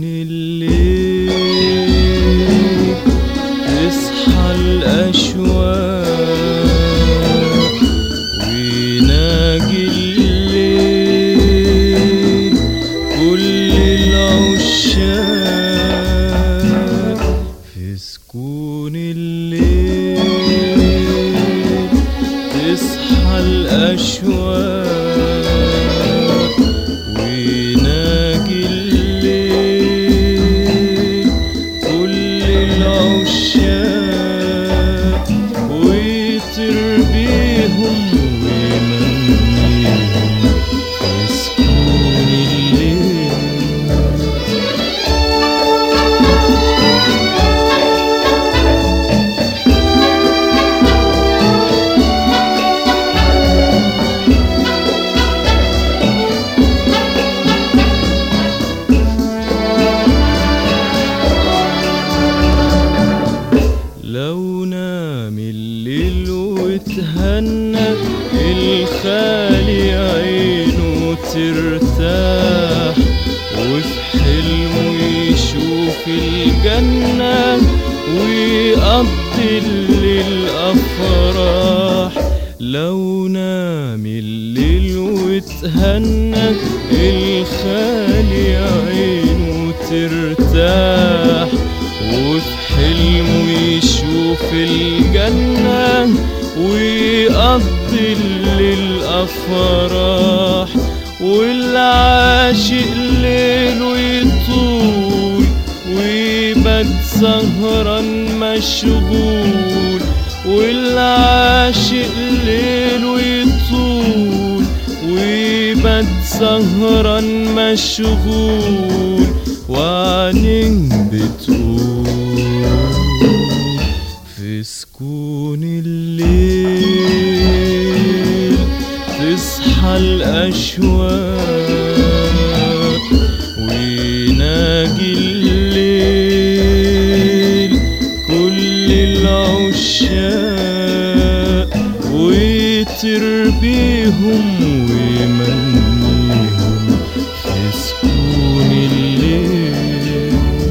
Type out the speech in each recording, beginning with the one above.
سكون الليل تصحى الأشواق ويناجي الليل كل العشاق في سكون الليل تصحى الأشواق ويناجي الليل كل العشاق ويطير بيهم ويمنيهم في سكون الليل لو نام الليل وتهنى الخالي عينه ترتاح وفي حلمه يشوف الجنة ويقضي الليل أفراح لو نام الليل وتهنى الخالي عينه ترتاح وفي حلمه يشوف الجنة ويقضي الليل أفراح والعاشق ليله يطول ويبات سهران مشغول والعاشق ليله يطول ويبات سهران مشغول وعنين بتقول في سكون الليل تصحى الأشواق ويناجي الليل كل العشاق ويطير بيهم ويمنيهم في سكون الليل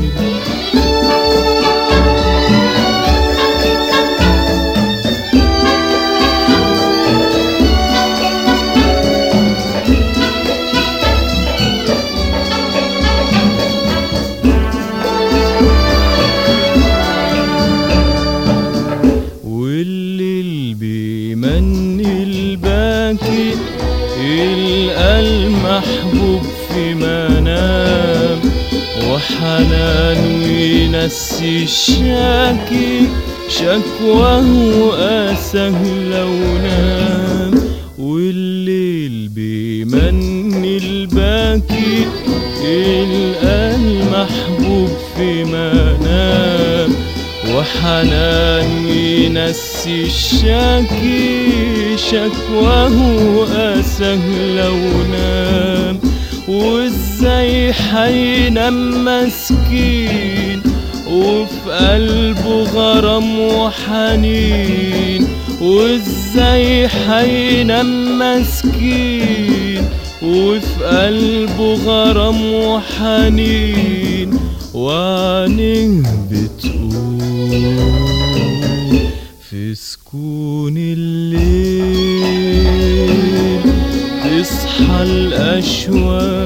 والليل بيمني الباكي يلقى المحبوب في منام وحنان وينسي الشاكي شكواه وأسه لو نام والليل بيمني الباكي يلقى المحبوب في منام وحنان ينسي الشاكي شكواه وأسه لو نام وازاي حينام مسكين وفي قلبه غرام وحنين وازاي حينام مسكين وفي قلبه غرام وحنين وعنيه بتقول في سكون الليل تصحى الأشواق